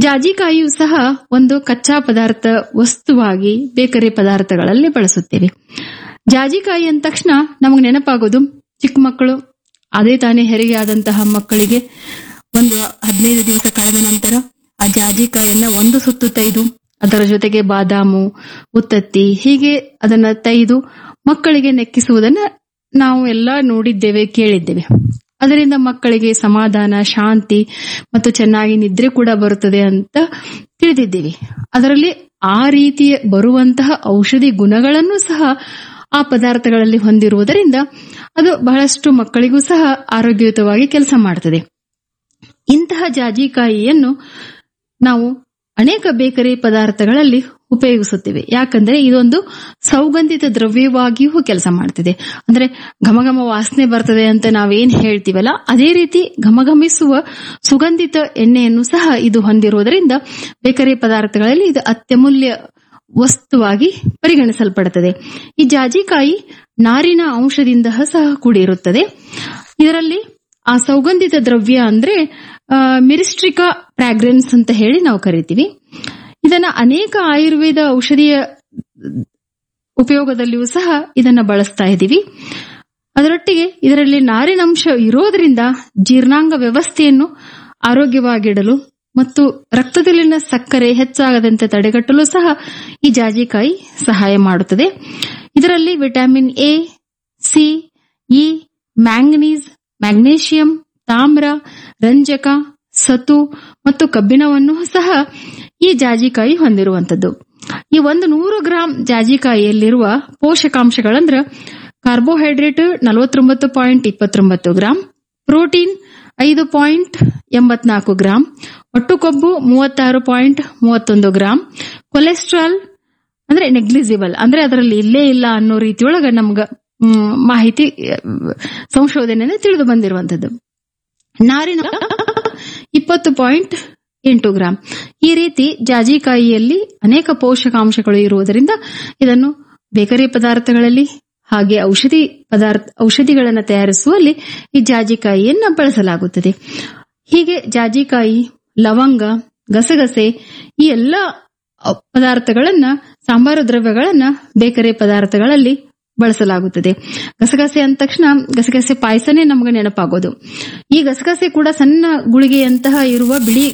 ಜಾಜಿಕಾಯಿಯು ಸಹ ಒಂದು ಕಚ್ಚಾ ಪದಾರ್ಥ ವಸ್ತುವಾಗಿ ಬೇಕರಿ ಪದಾರ್ಥಗಳಲ್ಲಿ ಬಳಸುತ್ತೇವೆ ಜಾಜಿಕಾಯಿ ಅಂದ ತಕ್ಷಣ ನಮಗೆ ನೆನಪಾಗೋದು ಚಿಕ್ಕ ಮಕ್ಕಳು ಅದೇ ತಾನೇ ಹೆರಿಗೆ ಆದಂತಹ ಮಕ್ಕಳಿಗೆ ಒಂದು ಹದಿನೈದು ದಿವಸ ಕಳೆದ ನಂತರ ಆ ಜಾಜಿಕಾಯಿಯನ್ನ ಒಂದು ಸುತ್ತು ತೆಗೆದು ಅದರ ಜೊತೆಗೆ ಬಾದಾಮು ಉತ್ತತ್ತಿ ಹೀಗೆ ಅದನ್ನ ತೆಗೆದು ಮಕ್ಕಳಿಗೆ ನೆಕ್ಕಿಸುವುದನ್ನ ನಾವು ಎಲ್ಲ ನೋಡಿದ್ದೇವೆ ಕೇಳಿದ್ದೇವೆ ಅದರಿಂದ ಮಕ್ಕಳಿಗೆ ಸಮಾಧಾನ ಶಾಂತಿ ಮತ್ತು ಚೆನ್ನಾಗಿ ನಿದ್ರೆ ಕೂಡ ಬರುತ್ತದೆ ಅಂತ ತಿಳಿದಿದ್ದೇವೆ ಅದರಲ್ಲಿ ಆ ರೀತಿಯ ಬರುವಂತಹ ಔಷಧಿ ಗುಣಗಳನ್ನು ಸಹ ಆ ಪದಾರ್ಥಗಳಲ್ಲಿ ಹೊಂದಿರುವುದರಿಂದ ಅದು ಬಹಳಷ್ಟು ಮಕ್ಕಳಿಗೂ ಸಹ ಆರೋಗ್ಯಯುತವಾಗಿ ಕೆಲಸ ಮಾಡುತ್ತದೆ ಇಂತಹ ಜಾಜಿಕಾಯಿಯನ್ನು ನಾವು ಅನೇಕ ಬೇಕರಿ ಪದಾರ್ಥಗಳಲ್ಲಿ ಉಪಯೋಗಿಸುತ್ತೇವೆ ಯಾಕಂದ್ರೆ ಇದೊಂದು ಸೌಗಂಧಿತ ದ್ರವ್ಯವಾಗಿಯೂ ಕೆಲಸ ಮಾಡ್ತದೆ ಅಂದ್ರೆ ಘಮಘಮ ವಾಸನೆ ಬರ್ತದೆ ಅಂತ ನಾವೇನ್ ಹೇಳ್ತೀವಲ್ಲ ಅದೇ ರೀತಿ ಘಮಘಮಿಸುವ ಸುಗಂಧಿತ ಎಣ್ಣೆಯನ್ನು ಸಹ ಇದು ಹೊಂದಿರುವುದರಿಂದ ಬೇಕರಿ ಪದಾರ್ಥಗಳಲ್ಲಿ ಇದು ಅತ್ಯಮೂಲ್ಯ ವಸ್ತುವಾಗಿ ಪರಿಗಣಿಸಲ್ಪಡುತ್ತದೆ ಈ ಜಾಜಿಕಾಯಿ ನಾರಿನ ಅಂಶದಿಂದ ಸಹ ಕೂಡಿರುತ್ತದೆ ಇದರಲ್ಲಿ ಆ ಸೌಗಂಧಿತ ದ್ರವ್ಯ ಅಂದ್ರೆ ಮಿರಿಸ್ಟ್ರಿಕಾ ಫ್ರಾಗ್ರೆನ್ಸ್ ಅಂತ ಹೇಳಿ ನಾವು ಕರಿತೀವಿ ಇದನ್ನ ಅನೇಕ ಆಯುರ್ವೇದ ಔಷಧಿಯ ಉಪಯೋಗದಲ್ಲಿಯೂ ಸಹ ಇದನ್ನ ಬಳಸ್ತಾ ಇದ್ದೀವಿ ಅದರೊಟ್ಟಿಗೆ ಇದರಲ್ಲಿ ನಾರಿನಂಶ ಇರೋದ್ರಿಂದ ಜೀರ್ಣಾಂಗ ವ್ಯವಸ್ಥೆಯನ್ನು ಆರೋಗ್ಯವಾಗಿಡಲು ಮತ್ತು ರಕ್ತದಲ್ಲಿನ ಸಕ್ಕರೆ ಹೆಚ್ಚಾಗದಂತೆ ತಡೆಗಟ್ಟಲು ಸಹ ಈ ಜಾಜಿಕಾಯಿ ಸಹಾಯ ಮಾಡುತ್ತದೆ ಇದರಲ್ಲಿ vitamin A C E manganese magnesium ತಾಮ್ರ ರಂಜಕ ಸತು ಮತ್ತು ಕಬ್ಬಿಣವನ್ನು ಸಹ ಈ ಜಾಜಿಕಾಯಿ ಹೊಂದಿರುವಂತದ್ದು ಈ ಒಂದು ನೂರು ಗ್ರಾಂ ಜಾಜಿಕಾಯಿಯಲ್ಲಿರುವ ಪೋಷಕಾಂಶಗಳಂದ್ರ ಕಾರ್ಬೋಹೈಡ್ರೇಟ್ ನಲವತ್ತೊಂಬತ್ತು ಪಾಯಿಂಟ್ ಇಪ್ಪತ್ತೊಂಬತ್ತು ಗ್ರಾಂ ಪ್ರೋಟೀನ್ ಐದು ಪಾಯಿಂಟ್ ಎಂಬತ್ನಾಲ್ಕು ಗ್ರಾಂ ಒಟ್ಟು ಕೊಬ್ಬು ಮೂವತ್ತಾರು ಪಾಯಿಂಟ್ ಮೂವತ್ತೊಂದು ಗ್ರಾಂ ಕೊಲೆಸ್ಟ್ರಾಲ್ ಅಂದ್ರೆ ನೆಗ್ಲಿಜಿಬಲ್ ಅಂದ್ರೆ ಅದರಲ್ಲಿ ಇಲ್ಲೇ ಇಲ್ಲ ಅನ್ನೋ ರೀತಿಯೊಳಗ ನಮ್ಗ ಮಾಹಿತಿ ಸಂಶೋಧನೆ ತಿಳಿದು ಬಂದಿರುವಂತದ್ದು ನಾರಿನ ಇಪ್ಪತ್ತು ಪಾಯಿಂಟ್ ಎಂಟು ಗ್ರಾಂ ಈ ರೀತಿ ಜಾಜಿಕಾಯಿಯಲ್ಲಿ ಅನೇಕ ಪೋಷಕಾಂಶಗಳು ಇರುವುದರಿಂದ ಇದನ್ನು ಬೇಕರಿ ಪದಾರ್ಥಗಳಲ್ಲಿ ಹಾಗೆ ಔಷಧಿ ಪದಾರ್ಥ ಔಷಧಿಗಳನ್ನು ತಯಾರಿಸುವಲ್ಲಿ ಈ ಜಾಜಿಕಾಯಿಯನ್ನ ಬಳಸಲಾಗುತ್ತದೆ ಹೀಗೆ ಜಾಜಿಕಾಯಿ ಲವಂಗ ಗಸಗಸೆ ಈ ಎಲ್ಲ ಪದಾರ್ಥಗಳನ್ನ ಸಾಂಬಾರು ದ್ರವ್ಯಗಳನ್ನ ಬೇಕರಿ ಪದಾರ್ಥಗಳಲ್ಲಿ ಬಳಸಲಾಗುತ್ತದೆ ಗಸಗಸೆ ಅಂದ ತಕ್ಷಣ ಗಸಗಸೆ ಪಾಯಸನೇ ನಮಗೆ ನೆನಪಾಗೋದು ಈ ಗಸಗಸೆ ಕೂಡ ಸಣ್ಣ ಗುಳಿಗೆಯಂತಹ ಇರುವ ಬಿಳಿ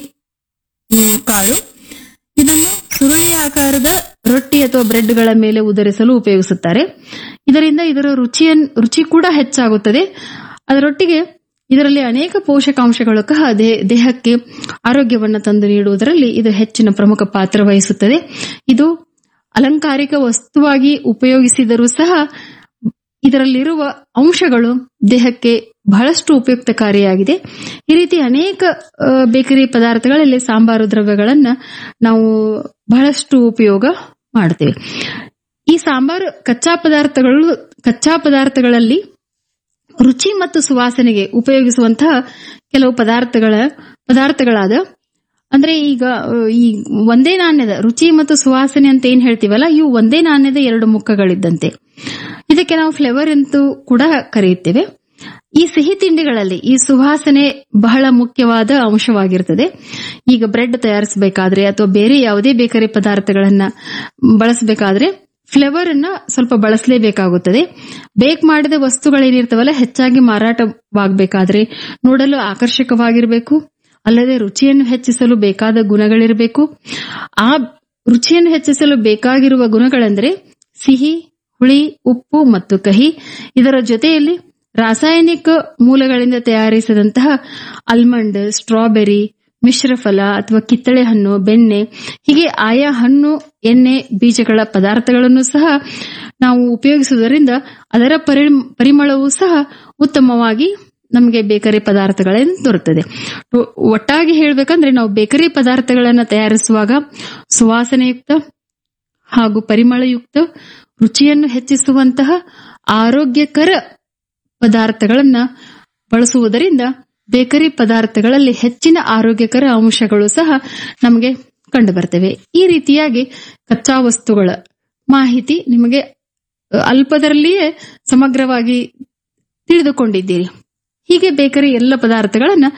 ಕಾಳು ಇದನ್ನು ಸುರುಳಿ ಆಕಾರದ ರೊಟ್ಟಿ ಅಥವಾ ಬ್ರೆಡ್ಗಳ ಮೇಲೆ ಉದರಿಸಲು ಉಪಯೋಗಿಸುತ್ತಾರೆ ಇದರಿಂದ ಇದರ ರುಚಿಯನ್ ರುಚಿ ಕೂಡ ಹೆಚ್ಚಾಗುತ್ತದೆ ಅದರೊಟ್ಟಿಗೆ ಇದರಲ್ಲಿ ಅನೇಕ ಪೋಷಕಾಂಶಗಳು ಸಹ ದೇಹಕ್ಕೆ ಆರೋಗ್ಯವನ್ನು ತಂದು ನೀಡುವುದರಲ್ಲಿ ಇದು ಹೆಚ್ಚಿನ ಪ್ರಮುಖ ಪಾತ್ರ ವಹಿಸುತ್ತದೆ ಇದು ಅಲಂಕಾರಿಕ ವಸ್ತುವಾಗಿ ಉಪಯೋಗಿಸಿದರೂ ಸಹ ಇದರಲ್ಲಿರುವ ಅಂಶಗಳು ದೇಹಕ್ಕೆ ಬಹಳಷ್ಟು ಉಪಯುಕ್ತಕಾರಿಯಾಗಿದೆ ಈ ರೀತಿ ಅನೇಕ ಬೇಕರಿ ಪದಾರ್ಥಗಳಲ್ಲಿ ಸಾಂಬಾರು ದ್ರವ್ಯಗಳನ್ನ ನಾವು ಬಹಳಷ್ಟು ಉಪಯೋಗ ಮಾಡ್ತೇವೆ ಈ ಸಾಂಬಾರು ಕಚ್ಚಾ ಪದಾರ್ಥಗಳು ಕಚ್ಚಾ ಪದಾರ್ಥಗಳಲ್ಲಿ ರುಚಿ ಮತ್ತು ಸುವಾಸನೆಗೆ ಉಪಯೋಗಿಸುವಂತಹ ಕೆಲವು ಪದಾರ್ಥಗಳ ಪದಾರ್ಥಗಳಾದ ಅಂದ್ರೆ ಈಗ ಈ ಒಂದೇ ನಾಣ್ಯದ ರುಚಿ ಮತ್ತು ಸುವಾಸನೆ ಅಂತ ಏನ್ ಹೇಳ್ತೀವಲ್ಲ ಇವು ಒಂದೇ ನಾಣ್ಯದ ಎರಡು ಮುಖಗಳಿದ್ದಂತೆ ಇದಕ್ಕೆ ನಾವು ಫ್ಲೇವರ್ ಅಂತೂ ಕೂಡ ಕರೆಯುತ್ತೇವೆ ಈ ಸಿಹಿ ತಿಂಡಿಗಳಲ್ಲಿ ಈ ಸುವಾಸನೆ ಬಹಳ ಮುಖ್ಯವಾದ ಅಂಶವಾಗಿರ್ತದೆ ಈಗ ಬ್ರೆಡ್ ತಯಾರಿಸಬೇಕಾದ್ರೆ ಅಥವಾ ಬೇರೆ ಯಾವುದೇ ಬೇಕರಿ ಪದಾರ್ಥಗಳನ್ನ ಬಳಸಬೇಕಾದ್ರೆ ಫ್ಲೇವರ್ ಅನ್ನ ಸ್ವಲ್ಪ ಬಳಸಲೇಬೇಕಾಗುತ್ತದೆ ಬೇಕ್ ಮಾಡಿದ ವಸ್ತುಗಳೇನಿರ್ತವಲ್ಲ ಹೆಚ್ಚಾಗಿ ಮಾರಾಟವಾಗಬೇಕಾದ್ರೆ ನೋಡಲು ಆಕರ್ಷಕವಾಗಿರಬೇಕು ಅಲ್ಲದೆ ರುಚಿಯನ್ನು ಹೆಚ್ಚಿಸಲು ಬೇಕಾದ ಗುಣಗಳಿರಬೇಕು ಆ ರುಚಿಯನ್ನು ಹೆಚ್ಚಿಸಲು ಬೇಕಾಗಿರುವ ಗುಣಗಳೆಂದರೆ ಸಿಹಿ ಹುಳಿ ಉಪ್ಪು ಮತ್ತು ಕಹಿ ಇದರ ಜೊತೆಯಲ್ಲಿ ರಾಸಾಯನಿಕ ಮೂಲಗಳಿಂದ ತಯಾರಿಸಿದಂತಹ ಆಲ್ಮಂಡ್ ಸ್ಟ್ರಾಬೆರಿ ಮಿಶ್ರಫಲ ಅಥವಾ ಕಿತ್ತಳೆ ಹಣ್ಣು ಬೆಣ್ಣೆ ಹೀಗೆ ಆಯಾ ಹಣ್ಣು ಎಣ್ಣೆ ಬೀಜಗಳ ಪದಾರ್ಥಗಳನ್ನು ಸಹ ನಾವು ಉಪಯೋಗಿಸುವುದರಿಂದ ಅದರ ಪರಿಮಳವೂ ಸಹ ಉತ್ತಮವಾಗಿ ನಮಗೆ ಬೇಕರಿ ಪದಾರ್ಥಗಳನ್ನು ದೊರೆತದೆ ಒಟ್ಟಾಗಿ ಹೇಳಬೇಕಂದ್ರೆ ನಾವು ಬೇಕರಿ ಪದಾರ್ಥಗಳನ್ನು ತಯಾರಿಸುವಾಗ ಸುವಾಸನೆಯುಕ್ತ ಹಾಗೂ ಪರಿಮಳಯುಕ್ತ ರುಚಿಯನ್ನು ಹೆಚ್ಚಿಸುವಂತಹ ಆರೋಗ್ಯಕರ ಪದಾರ್ಥಗಳನ್ನ ಬಳಸುವುದರಿಂದ ಬೇಕರಿ ಪದಾರ್ಥಗಳಲ್ಲಿ ಹೆಚ್ಚಿನ ಆರೋಗ್ಯಕರ ಅಂಶಗಳು ಸಹ ನಮಗೆ ಕಂಡು ಬರ್ತವೆ ಈ ರೀತಿಯಾಗಿ ಕಚ್ಚಾ ವಸ್ತುಗಳ ಮಾಹಿತಿ ನಿಮಗೆ ಅಲ್ಪದರಲ್ಲಿಯೇ ಸಮಗ್ರವಾಗಿ ತಿಳಿದುಕೊಂಡಿದ್ದೀರಿ ಹೀಗೆ ಬೇಕರಿ ಎಲ್ಲ ಪದಾರ್ಥಗಳನ್ನ